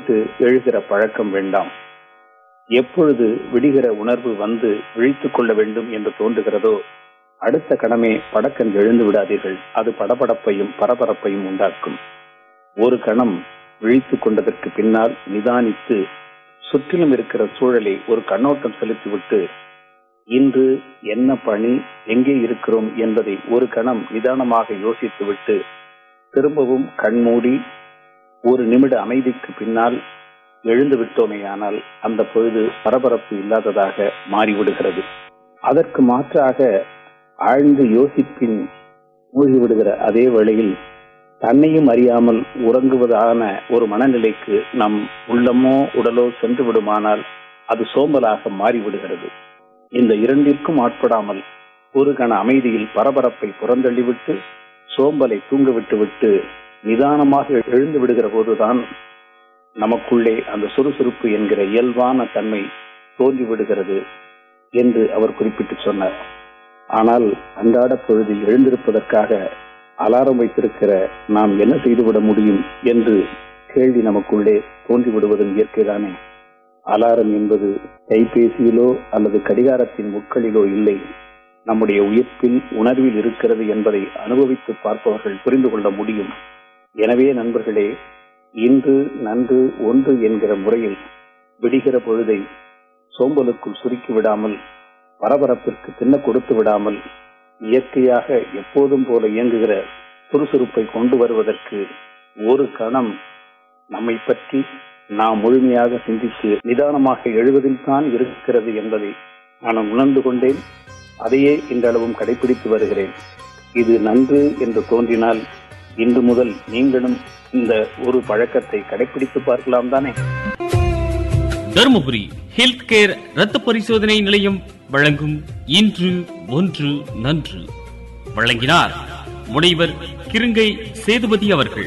விட்டு எழுகிற பழக்கம் வேண்டாம் எப்பொழுது விடுகிற உணர்வு வந்து விழித்துக் கொள்ள வேண்டும் என்று தோன்றுகிறதோ அடுத்த கணமே படக்கன் எழுந்து விடாதீர்கள் அது படபடப்பையும் பரபரப்பையும் உண்டாக்கும் ஒரு கணம் விழித்துக் கொண்டதற்கு பின்னால் நிதானித்து சுற்றிலும் இருக்கிற சூழலை ஒரு கண்ணோட்டம் செலுத்திவிட்டு இன்று என்ன பணி எங்கே இருக்கிறோம் என்பதை ஒரு கணம் நிதானமாக யோசித்துவிட்டு திரும்பவும் கண்மூடி ஒரு நிமிட அமைதிக்கு பின்னால் எழுந்து விட்டோமேயானால் அந்த பொழுது பரபரப்பு இல்லாததாக மாறிவிடுகிறது அதற்கு மாற்றாக ஆழ்ந்து யோசிப்பின் மூழ்கிவிடுகிற அதே வேளையில் தன்னையும் அறியாமல் உறங்குவதான ஒரு மனநிலைக்கு நம் உள்ளமோ உடலோ சென்று விடுமானால் அது சோம்பலாக மாறிவிடுகிறது இந்த இரண்டிற்கும் ஆட்படாமல் ஒரு கண அமைதியில் பரபரப்பை புறந்தள்ளிவிட்டு சோம்பலை தூங்க விட்டு விட்டு நிதானமாக எழுந்து விடுகிற போதுதான் நமக்குள்ளே அந்த சுறுசுறுப்பு என்கிற இயல்பான தன்மை தோன்றி விடுகிறது என்று அவர் குறிப்பிட்டு சொன்னார் ஆனால் அன்றாட பொழுதில் எழுந்திருப்பதற்காக அலாரம் வைத்திருக்கிற நாம் என்ன செய்துவிட முடியும் என்று கேள்வி நமக்குள்ளே தோன்றிவிடுவதும் இயற்கைதானே அலாரம் என்பது கைபேசியிலோ அல்லது கடிகாரத்தின் முட்களிலோ இல்லை நம்முடைய உயிர்ப்பில் உணர்வில் இருக்கிறது என்பதை அனுபவித்து பார்ப்பவர்கள் புரிந்து கொள்ள முடியும் எனவே நண்பர்களே இன்று நன்று ஒன்று என்கிற முறையில் விடுகிற பொழுதை சோம்பலுக்குள் சுருக்கி விடாமல் பரபரப்பிற்கு தின்ன கொடுத்து விடாமல் இயற்கையாக எப்போதும் போல இயங்குகிற சுறுசுறுப்பை கொண்டு வருவதற்கு ஒரு கணம் நம்மை பற்றி நாம் முழுமையாக சிந்தித்து நிதானமாக எழுவதில் தான் இருக்கிறது என்பதை நான் உணர்ந்து கொண்டேன் அதையே இன்றளவும் கடைபிடித்து வருகிறேன் இது நன்று என்று தோன்றினால் இன்று முதல் நீங்களும் இந்த ஒரு பழக்கத்தை கடைபிடித்து பார்க்கலாம் தானே தருமபுரி ஹெல்த் கேர் ரத்த பரிசோதனை நிலையம் வழங்கும் இன்று ஒன்று நன்று வழங்கினார் முனைவர் கிருங்கை சேதுபதி அவர்கள்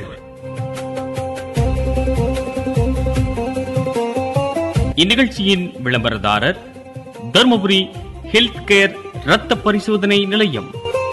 இந்நிகழ்ச்சியின் விளம்பரதாரர் தருமபுரி ஹெல்த் கேர் ரத்த பரிசோதனை நிலையம்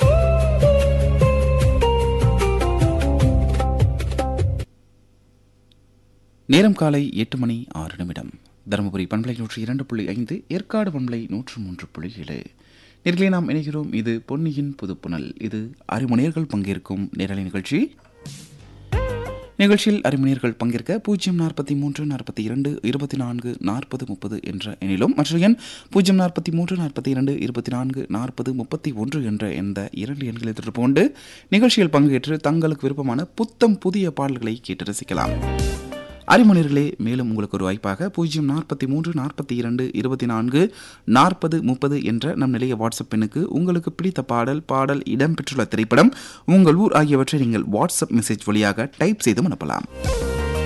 நேரம் காலை எட்டு மணி ஆறு நிமிடம் தருமபுரி பண்பலை நூற்றி இரண்டு புள்ளி ஐந்து ஏற்காடு பண்பலை நூற்று மூன்று புள்ளி ஏழு நேர்களே நாம் இணைகிறோம் இது பொன்னியின் புதுப்புணல் இது அறிமுனையர்கள் பங்கேற்கும் நேரலை நிகழ்ச்சி நிகழ்ச்சியில் அறிமுனையர்கள் பங்கேற்க பூஜ்ஜியம் நாற்பத்தி மூன்று நாற்பத்தி இரண்டு இருபத்தி நான்கு நாற்பது முப்பது என்ற எண்ணிலும் மற்ற எண் பூஜ்ஜியம் நாற்பத்தி மூன்று நாற்பத்தி இரண்டு இருபத்தி நான்கு நாற்பது முப்பத்தி ஒன்று என்ற எந்த இரண்டு எண்களை தொடர்பு கொண்டு நிகழ்ச்சியில் பங்கேற்று தங்களுக்கு விருப்பமான புத்தம் புதிய பாடல்களை கேட்டு ரசிக்கலாம் அறிமுனையர்களே மேலும் உங்களுக்கு ஒரு வாய்ப்பாக பூஜ்ஜியம் நாற்பத்தி மூன்று நாற்பத்தி இரண்டு இருபத்தி நான்கு நாற்பது முப்பது என்ற நம் நிலைய வாட்ஸ்அப் எண்ணுக்கு உங்களுக்கு பிடித்த பாடல் பாடல் இடம்பெற்றுள்ள திரைப்படம் உங்கள் ஊர் ஆகியவற்றை நீங்கள் வாட்ஸ்அப் மெசேஜ் வழியாக டைப் செய்தும் அனுப்பலாம்